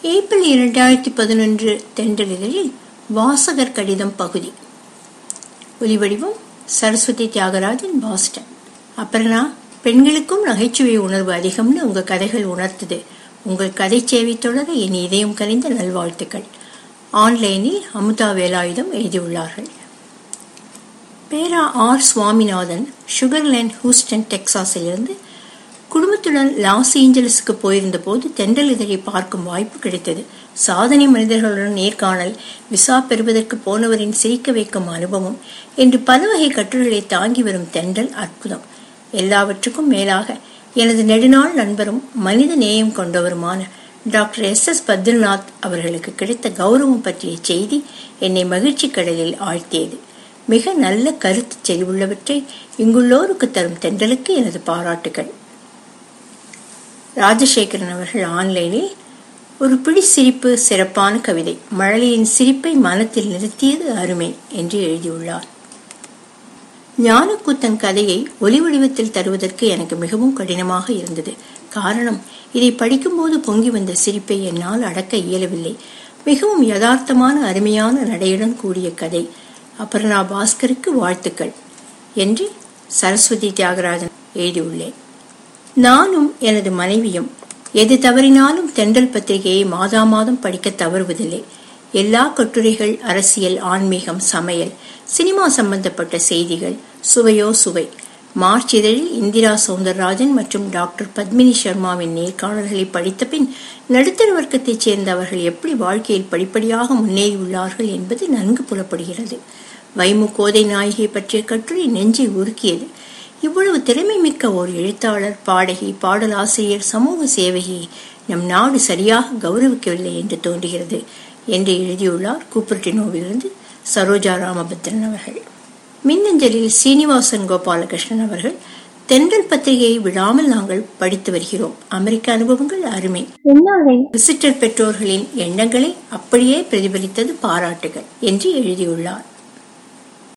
April இரண்டாயிரத்தி பதினொன்று தென்றலிதழில் வாசகர் கடிதம் பகுதி ஒலிவடிவம் சரஸ்வதி தியாகராஜன் பாஸ்டன் அபர்ணா பெண்களுக்கும் நகைச்சுவை உணர்வு அதிகம்னு உங்க கதைகள் உணர்த்துது உங்கள் கதை சேவை தொடர என் இதயம் கனிந்த நல்வாழ்த்துக்கள் ஆன்லைனில் அமுதா வேலாயுதம் எழுதியுள்ளார்கள் பேரா ஆர் சுவாமிநாதன் சுகர்லேண்ட் ஹூஸ்டன் டெக்சாஸிலிருந்து குடும்பத்துடன் லாஸ் ஏஞ்சலஸுக்கு போயிருந்த போது தென்றல் இதழை பார்க்கும் வாய்ப்பு கிடைத்தது சாதனை மனிதர்களுடன் நேர்காணல் விசா பெறுவதற்கு போனவரின் சிரிக்க வைக்கும் அனுபவம் என்று பல வகை கட்டுரைகளை தாங்கி வரும் தென்றல் அற்புதம் எல்லாவற்றுக்கும் மேலாக எனது நெடுநாள் நண்பரும் மனித நேயம் கொண்டவருமான டாக்டர் எஸ் எஸ் பத்ரிநாத் அவர்களுக்கு கிடைத்த கௌரவம் பற்றிய செய்தி என்னை மகிழ்ச்சி கடலில் ஆழ்த்தியது மிக நல்ல கருத்து செறிவுள்ளவற்றை இங்குள்ளோருக்கு தரும் தென்றலுக்கு எனது பாராட்டுகள் ராஜசேகரன் அவர்கள் ஆன்லைனில் ஒரு பிடி சிரிப்பு சிறப்பான கவிதை மழலையின் சிரிப்பை மனத்தில் நிறுத்தியது அருமை என்று எழுதியுள்ளார் ஞானக்கூத்தன் கதையை ஒலி வடிவத்தில் தருவதற்கு எனக்கு மிகவும் கடினமாக இருந்தது காரணம் இதை படிக்கும்போது பொங்கி வந்த சிரிப்பை என்னால் அடக்க இயலவில்லை மிகவும் யதார்த்தமான அருமையான நடையுடன் கூடிய கதை அபர்ணா பாஸ்கருக்கு வாழ்த்துக்கள் என்று சரஸ்வதி தியாகராஜன் எழுதியுள்ளேன் நானும் எனது மனைவியும் எது தவறினாலும் தென்றல் பத்திரிகையை மாதா மாதம் படிக்க தவறுவதில்லை எல்லா கட்டுரைகள் அரசியல் ஆன்மீகம் சமையல் சினிமா சம்பந்தப்பட்ட செய்திகள் சுவையோ சுவை மார்ச் இதழில் இந்திரா சவுந்தரராஜன் மற்றும் டாக்டர் பத்மினி சர்மாவின் நேர்காணல்களை படித்த பின் நடுத்தர வர்க்கத்தைச் சேர்ந்தவர்கள் எப்படி வாழ்க்கையில் படிப்படியாக முன்னேறியுள்ளார்கள் என்பது நன்கு புலப்படுகிறது வைமு கோதை நாயகை பற்றிய கட்டுரை நெஞ்சை உருக்கியது இவ்வளவு திறமை மிக்க ஓர் எழுத்தாளர் பாடகி பாடலாசிரியர் சமூக சேவையை நம் நாடு சரியாக கௌரவிக்கவில்லை என்று தோன்றுகிறது என்று எழுதியுள்ளார் கூப்பர்டினோவிலிருந்து சரோஜா ராமபத்ரன் அவர்கள் மின்னஞ்சலில் சீனிவாசன் கோபாலகிருஷ்ணன் அவர்கள் தென்றல் பத்திரிகையை விடாமல் நாங்கள் படித்து வருகிறோம் அமெரிக்க அனுபவங்கள் அருமை விசிட்டர் பெற்றோர்களின் எண்ணங்களை அப்படியே பிரதிபலித்தது பாராட்டுகள் என்று எழுதியுள்ளார்